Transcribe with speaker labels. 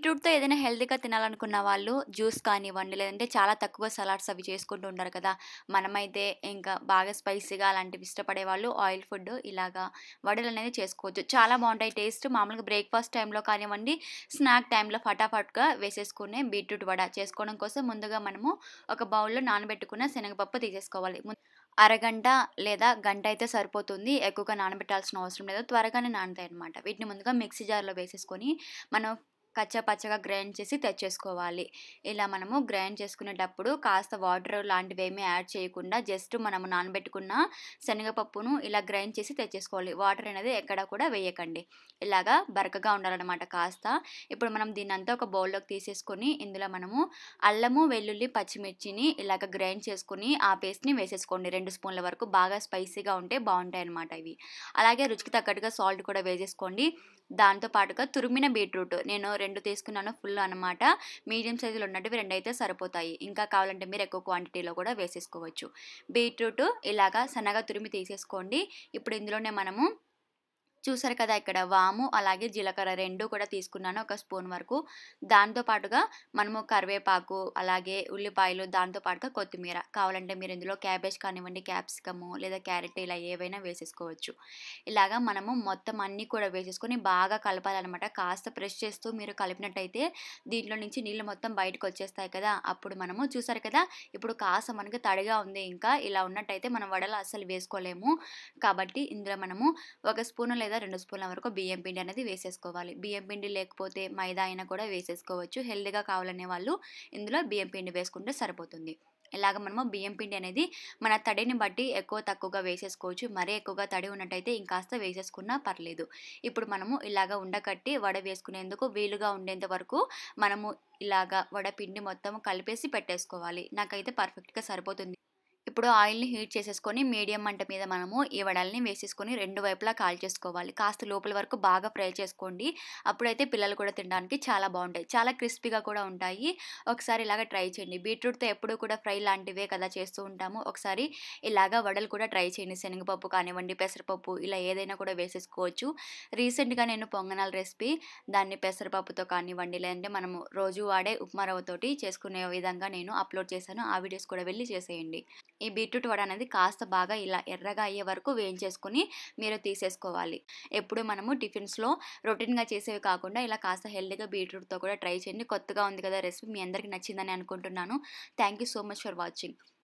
Speaker 1: బీట్రూట్‌తో ఏదైనా హెల్తీగా తినాలనుకున్న వాళ్ళు జ్యూస్ కానివ్వండి, లేదంటే చాలా తక్కువ సలాడ్స్ అవి చేసుకుంటూ ఉంటారు కదా! మనమైతే ఇంకా బాగా స్పైసీగా అలాంటివి ఇష్టపడే వాళ్ళు ఆయిల్ ఫుడ్ ఇలాగా వడలనేది చేసుకోవచ్చు. చాలా బావుంటాయి టేస్ట్. మామూలుగా బ్రేక్‌ఫాస్ట్ టైంలో కానివ్వండి, స్నాక్ టైంలో ఫటాఫట్‌గా వేసేసుకునే బీట్రూట్ వడ చేసుకోవడం కోసం ముందుగా మనము ఒక బౌల్‌లో నానబెట్టుకున్న శనగపప్పు తీసేసుకోవాలి. ము అరగంట లేదా గంట అయితే సరిపోతుంది. ఎక్కువగా నానబెట్టాల్సిన అవసరం లేదు. త్వరగానే నానుతాయన్నమాట. వీటిని ముందుగా మిక్సీ జార్‌లో వేసేసుకొని మనం కచ్చా పచ్చగా గ్రైండ్ చేసి తెచ్చేసుకోవాలి. ఇలా మనము గ్రైండ్ చేసుకునేటప్పుడు కాస్త వాటర్ లాంటివేమీ యాడ్ చేయకుండా జస్ట్ మనము నానబెట్టుకున్న శనగపప్పును ఇలా గ్రైండ్ చేసి తెచ్చేసుకోవాలి. వాటర్ అనేది ఎక్కడ కూడా వేయకండి. ఇలాగా బరకగా ఉండాలన్నమాట కాస్త. ఇప్పుడు మనం దీన్నంతా ఒక బౌల్‌లోకి తీసేసుకొని ఇందులో మనము అల్లము, వెల్లుల్లి, పచ్చిమిర్చిని ఇలాగ గ్రైండ్ చేసుకొని ఆ పేస్ట్‌ని వేసేసుకోండి. 2 స్పూన్ల వరకు బాగా స్పైసీగా ఉంటే బావుంటాయన్నమాట ఇవి. అలాగే రుచికి తగ్గట్టుగా సాల్ట్ కూడా వేసేసుకోండి. దాంతో పాటుగా తురిమిన బీట్రూట్ నేను 2 తీసుకున్నాను ఫుల్ అనమాట. మీడియం సైజులో ఉన్నటివి 2 అయితే సరిపోతాయి. ఇంకా కావాలంటే మీరు ఎక్కువ క్వాంటిటీలో కూడా వేసేసుకోవచ్చు. బీట్రూట్ ఇలాగా సన్నగా తురిమి తీసేసుకోండి. ఇప్పుడు ఇందులోనే మనము చూసారు కదా! ఇక్కడ వాము, అలాగే జీలకర్ర 2 కూడా తీసుకున్నాను. ఒక స్పూన్ వరకు. దాంతో పాటుగా మనము కరివేపాకు, అలాగే ఉల్లిపాయలు, దాంతో పాటుగా కొత్తిమీర కావాలంటే మీరు ఇందులో క్యాబేజ్ కానివ్వండి, క్యాప్సికము లేదా క్యారెట్ ఇలా ఏవైనా వేసేసుకోవచ్చు. ఇలాగా మనము మొత్తం అన్నీ కూడా వేసేసుకొని బాగా కలపాలనమాట. కాస్త ప్రెస్ చేస్తూ మీరు కలిపినట్టయితే దీంట్లో నుంచి నీళ్ళు మొత్తం బయటకొచ్చేస్తాయి కదా! అప్పుడు మనము చూసారు కదా! ఇప్పుడు కాస్త మనకి తడిగా ఉంది ఇంకా. ఇలా ఉన్నట్టయితే మనం వడలు అస్సలు వేసుకోలేము. కాబట్టి ఇందులో మనము ఒక స్పూను లేదా 2 స్పూన్ల వరకు బియ్యం పిండి అనేది వేసేసుకోవాలి. బియ్యం పిండి లేకపోతే మైదా అయినా కూడా వేసేసుకోవచ్చు. హెల్తీగా కావాలనే వాళ్ళు ఇందులో బియ్యం పిండి వేసుకుంటే సరిపోతుంది. ఇలాగ మనము బియ్యం పిండి అనేది మన తడిని బట్టి ఎక్కువ తక్కువగా వేసేసుకోవచ్చు. మరీ ఎక్కువగా తడి ఉన్నట్టయితే ఇంకాస్త వేసేసుకున్నా పర్లేదు. ఇప్పుడు మనము ఇలాగ ఉండకట్టి వడ వేసుకునేందుకు వీలుగా ఉండేంత వరకు మనము ఇలాగ వడ పిండి మొత్తం కలిపేసి పెట్టేసుకోవాలి. నాకైతే పర్ఫెక్ట్‌గా సరిపోతుంది. ఇప్పుడు ఆయిల్‌ని హీట్ చేసేసుకొని మీడియం మంట మీద మనము ఈ వడల్ని వేసేసుకొని రెండు వైపులా కాల్చేసుకోవాలి. కాస్త లోపల వరకు బాగా ఫ్రై చేసుకోండి. అప్పుడైతే పిల్లలు కూడా తినడానికి చాలా బావుంటాయి. చాలా క్రిస్పీగా కూడా ఉంటాయి. ఒకసారి ఇలాగ ట్రై చేయండి. బీట్రూట్‌తో ఎప్పుడూ కూడా ఫ్రై లాంటివే కదా చేస్తూ ఉంటాము. ఒకసారి ఇలాగ వడలు కూడా ట్రై చేయండి. శనగపప్పు కానివ్వండి, పెసరపప్పు ఇలా ఏదైనా కూడా వేసేసుకోవచ్చు. రీసెంట్‌గా నేను పొంగనాల రెసిపీ దాన్ని పెసరపప్పుతో కానివ్వండి, లేదంటే మనము రోజు వాడే ఉప్మా రవ్వతోటి చేసుకునే విధంగా నేను అప్లోడ్ చేశాను. ఆ వీడియోస్ కూడా వెళ్లి చేసేయండి. ఈ బీట్రూట్ వడ అనేది కాస్త బాగా ఇలా ఎర్రగా అయ్యే వరకు వేయించేసుకొని మీరు తీసేసుకోవాలి. ఎప్పుడు మనము టిఫిన్స్‌లో రొటీన్‌గా చేసేవి కాకుండా ఇలా కాస్త హెల్తీగా బీట్రూట్‌తో కూడా ట్రై చేయండి. కొత్తగా ఉంది కదా రెసిపీ మీ అందరికి నచ్చిందని అనుకుంటున్నాను. Thank you so much for watching.